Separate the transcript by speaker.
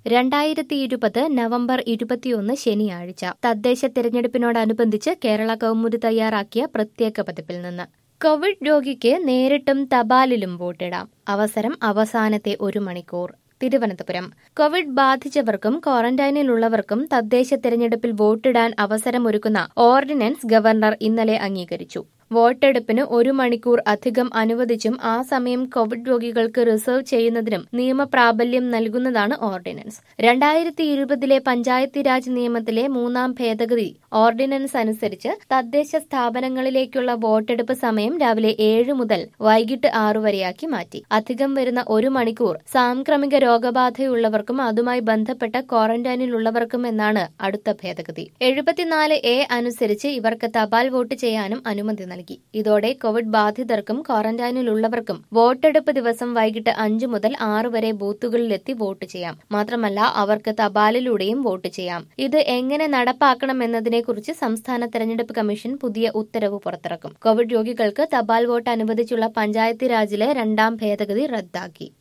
Speaker 1: രണ്ടായിരത്തി ഇരുപത് നവംബർ ഇരുപത്തിയൊന്ന് ശനിയാഴ്ച തദ്ദേശ തിരഞ്ഞെടുപ്പിനോടനുബന്ധിച്ച് കേരള കൗമുദി തയ്യാറാക്കിയ പ്രത്യേക പതിപ്പിൽ നിന്ന് കോവിഡ് രോഗിക്ക് നേരിട്ടും തപാലിലും വോട്ടിടാം അവസരം അവസാനത്തെ ഒരു മണിക്കൂർ തിരുവനന്തപുരം കോവിഡ് ബാധിച്ചവർക്കും ക്വാറന്റൈനിലുള്ളവർക്കും തദ്ദേശ തിരഞ്ഞെടുപ്പിൽ വോട്ടിടാൻ അവസരമൊരുക്കുന്ന ഓർഡിനൻസ് ഗവർണർ ഇന്നലെ അംഗീകരിച്ചു വോട്ടെടുപ്പിന് ഒരു മണിക്കൂർ അധികം അനുവദിച്ചും ആ സമയം കോവിഡ് രോഗികൾക്ക് റിസർവ് ചെയ്യുന്നതിനും നിയമപ്രാബല്യം നൽകുന്നതാണ് ഓർഡിനൻസ് രണ്ടായിരത്തി ഇരുപതിലെ പഞ്ചായത്തി രാജ് നിയമത്തിലെ മൂന്നാം ഭേദഗതി ഓർഡിനൻസ് അനുസരിച്ച് തദ്ദേശ സ്ഥാപനങ്ങളിലേക്കുള്ള വോട്ടെടുപ്പ് സമയം രാവിലെ ഏഴ് മുതൽ വൈകിട്ട് ആറു വരെയാക്കി മാറ്റി അധികം വരുന്ന ഒരു മണിക്കൂർ സാംക്രമിക രോഗബാധയുള്ളവർക്കും അതുമായി ബന്ധപ്പെട്ട ക്വാറന്റൈനിലുള്ളവർക്കും എന്നാണ് അടുത്ത ഭേദഗതി എഴുപത്തിനാല് എ അനുസരിച്ച് ഇവർക്ക് തപാൽ വോട്ട് ചെയ്യാനും അനുമതി നൽകി ഇതോടെ കോവിഡ് ബാധിതർക്കും ക്വാറന്റൈനിലുള്ളവർക്കും വോട്ടെടുപ്പ് ദിവസം വൈകിട്ട് അഞ്ചു മുതൽ ആറ് വരെ ബൂത്തുകളിലെത്തി വോട്ട് ചെയ്യാം മാത്രമല്ല അവർക്ക് തപാലിലൂടെയും വോട്ട് ചെയ്യാം ഇത് എങ്ങനെ നടപ്പാക്കണമെന്നതിനെക്കുറിച്ച് സംസ്ഥാന തെരഞ്ഞെടുപ്പ് കമ്മീഷൻ പുതിയ ഉത്തരവ് പുറത്തിറക്കും കോവിഡ് രോഗികൾക്ക് തപാൽ വോട്ട് അനുവദിച്ചുള്ള പഞ്ചായത്തി രാജിലെ രണ്ടാം ഭേദഗതി റദ്ദാക്കി